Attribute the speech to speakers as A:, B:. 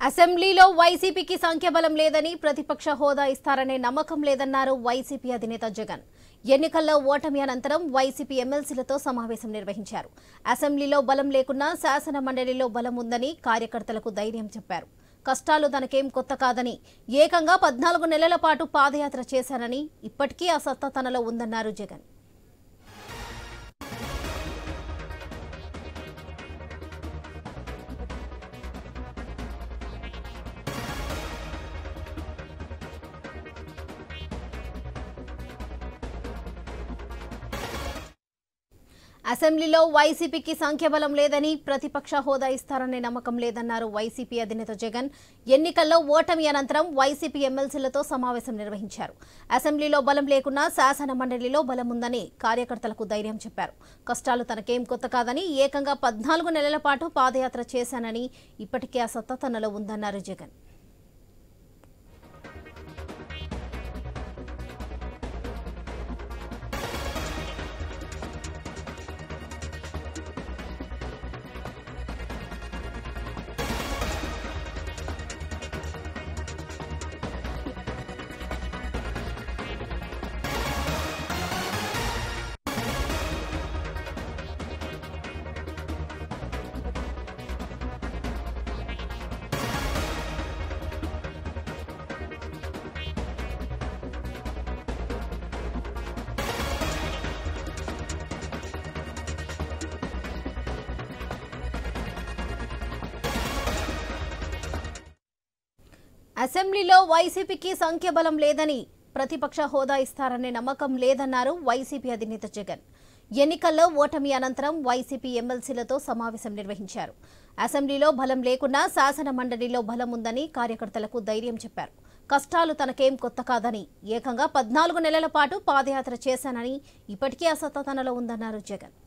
A: అసెంబ్లీలో వైసీపీకి సంఖ్యాబలం లేదని ప్రతిపక్ష హోదా ఇస్తారనే నమ్మకం లేదన్నారు వైసీపీ అధినేత జగన్ ఎన్నికల్లో ఓటమి అనంతరం వైసీపీ ఎమ్మెల్సీలతో సమావేశం నిర్వహించారు అసెంబ్లీలో బలం లేకున్నా శాసన మండలిలో బలం ఉందని కార్యకర్తలకు ధైర్యం చెప్పారు కష్టాలు తనకేం కొత్త కాదని ఏకంగా పద్నాలుగు నెలల పాటు పాదయాత్ర చేశానని ఇప్పటికీ ఆ సత్తా తనలో ఉందన్నారు జగన్ అసెంబ్లీలో వైసీపీకి సంఖ్యాబలం లేదని ప్రతిపక్ష హోదా ఇస్తారనే నమ్మకం లేదన్నారు వైసీపీ అధినేత జగన్ ఎన్నికల్లో ఓటమి అనంతరం వైసీపీ ఎమ్మెల్సీలతో సమావేశం నిర్వహించారు అసెంబ్లీలో బలం లేకున్నా శాసన మండలిలో బలం ఉందని కార్యకర్తలకు ధైర్యం చెప్పారు కష్టాలు తనకేం కొత్త కాదని ఏకంగా పద్నాలుగు నెలల పాటు పాదయాత్ర చేశానని ఇప్పటికే ఆ సత్తా తనలో ఉందన్నారు జగన్ అసెంబ్లీలో వైసీపీకి సంఖ్యాబలం లేదని ప్రతిపక్ష హోదా ఇస్తారనే నమ్మకం లేదన్నారు వైసీపీ అధినేత జగన్ ఎన్నికల్లో ఓటమి అనంతరం వైసీపీ ఎమ్మెల్సీలతో సమావేశం నిర్వహించారు అసెంబ్లీలో బలం లేకున్నా శాసన మండలిలో బలం ఉందని కార్యకర్తలకు ధైర్యం చెప్పారు కష్టాలు తనకేం కొత్త కాదని ఏకంగా పద్నాలుగు నెలల పాటు పాదయాత్ర చేశానని ఇప్పటికీ ఆ సత్తా తనలో ఉందన్నారు జగన్